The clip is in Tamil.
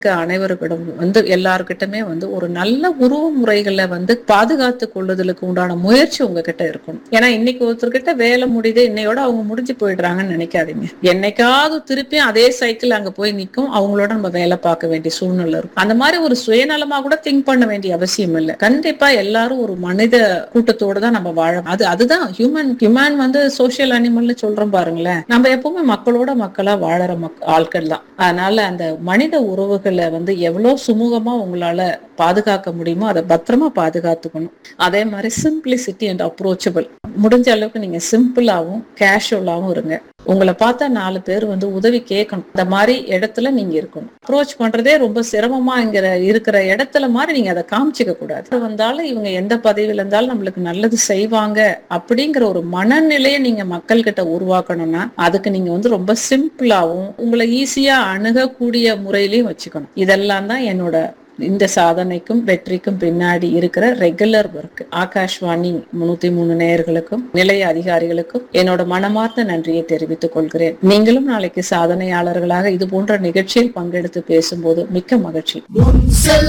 அனைவருக்கிடம் வந்து எல்லாருக்கிட்டமே வந்து ஒரு நல்ல உருவ முறைகளை வந்து பாதுகாத்து கொள்ளுதலுக்கு உண்டான முயற்சி உங்ககிட்ட இருக்கணும் ஏன்னா இன்னைக்கு ஒருத்தர்கிட்ட வேலை முடியுது இன்னையோட அவங்க முடிஞ்சு போயிடுறாங்கன்னு நினைக்காதீங்க என்னைக்காவது திருப்பி அதே சைக்கிள் அங்க போய் நிக்கும் அவங்களோட நம்ம வேலை பார்க்க வேண்டிய சூழ்நிலை இருக்கும் அந்த மாதிரி ஒரு சுயநலமா கூட திங்க் பண்ண வேண்டிய அவசியம் இல்லை கண்டிப்பா எல்லாரும் ஒரு மனித கூட்டத்தோட தான் நம்ம வாழ அது அதுதான் ஹியூமன் ஹியூமன் வந்து சோசியல் அனிமல்னு சொல்றோம் பாருங்களேன் நம்ம எப்பவுமே மக்களோட மக்களா வாழற மக் ஆட்கள் தான் அதனால அந்த மனித உறவுகளை வந்து எவ்வளவு சுமூகமா உங்களால பாதுகாக்க முடியுமோ அதை பத்திரமா பாதுகாத்துக்கணும் அதே மாதிரி சிம்பிளிசிட்டி அண்ட் அப்ரோச்சபிள் முடிஞ்ச அளவுக்கு நீங்க சிம்பிளாவும் கேஷுவலாவும் இருங்க உங்களை பார்த்தா நாலு பேர் வந்து உதவி கேட்கணும் அந்த மாதிரி இடத்துல நீங்க இருக்கணும் அப்ரோச் பண்றதே ரொம்ப சிரமமாங்கிற இருக்கிற இடத்துல மாதிரி நீங்க அதை காமிச்சிக்க கூடாது வந்தாலும் இவங்க எந்த பதவியில இருந்தாலும் நம்மளுக்கு நல்லது செய்வாங்க அப்படிங்கிற ஒரு மனநிலையை நீங்க மக்கள் கிட்ட உருவாக்கணும்னா அதுக்கு நீங்க வந்து ரொம்ப சிம்பிளாவும் உங்களை ஈஸியா அணுகக்கூடிய முறையிலையும் வச்சுக்கணும் இதெல்லாம் தான் என்னோட இந்த சாதனைக்கும் வெற்றிக்கும் பின்னாடி இருக்கிற ரெகுலர் ஒர்க் ஆகாஷ்வாணி முன்னூத்தி மூணு நேயர்களுக்கும் நிலைய அதிகாரிகளுக்கும் என்னோட மனமார்ந்த நன்றியை தெரிவித்துக் கொள்கிறேன் நீங்களும் நாளைக்கு சாதனையாளர்களாக இது போன்ற நிகழ்ச்சியில் பங்கெடுத்து பேசும்போது மிக்க மகிழ்ச்சி உன் செல்ல